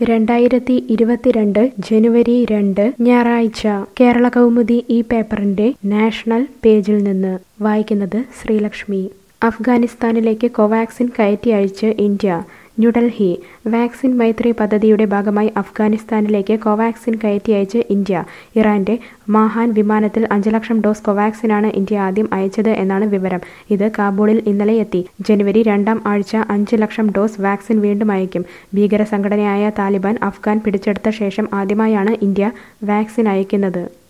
രണ്ടായിരത്തി ഇരുപത്തിരണ്ട് ജനുവരി രണ്ട് ഞായറാഴ്ച കേരള കൗമുദി ഈ പേപ്പറിന്റെ നാഷണൽ പേജിൽ നിന്ന് വായിക്കുന്നത് ശ്രീലക്ഷ്മി അഫ്ഗാനിസ്ഥാനിലേക്ക് കോവാക്സിൻ കയറ്റി അയച്ച് ഇന്ത്യ ന്യൂഡൽഹി വാക്സിൻ മൈത്രി പദ്ധതിയുടെ ഭാഗമായി അഫ്ഗാനിസ്ഥാനിലേക്ക് കോവാക്സിൻ കയറ്റി അയച്ച് ഇന്ത്യ ഇറാന്റെ മാഹാൻ വിമാനത്തിൽ അഞ്ച് ലക്ഷം ഡോസ് കോവാക്സിനാണ് ഇന്ത്യ ആദ്യം അയച്ചത് എന്നാണ് വിവരം ഇത് കാബൂളിൽ ഇന്നലെ എത്തി ജനുവരി രണ്ടാം ആഴ്ച അഞ്ച് ലക്ഷം ഡോസ് വാക്സിൻ വീണ്ടും അയക്കും ഭീകര സംഘടനയായ താലിബാൻ അഫ്ഗാൻ പിടിച്ചെടുത്ത ശേഷം ആദ്യമായാണ് ഇന്ത്യ വാക്സിൻ അയക്കുന്നത്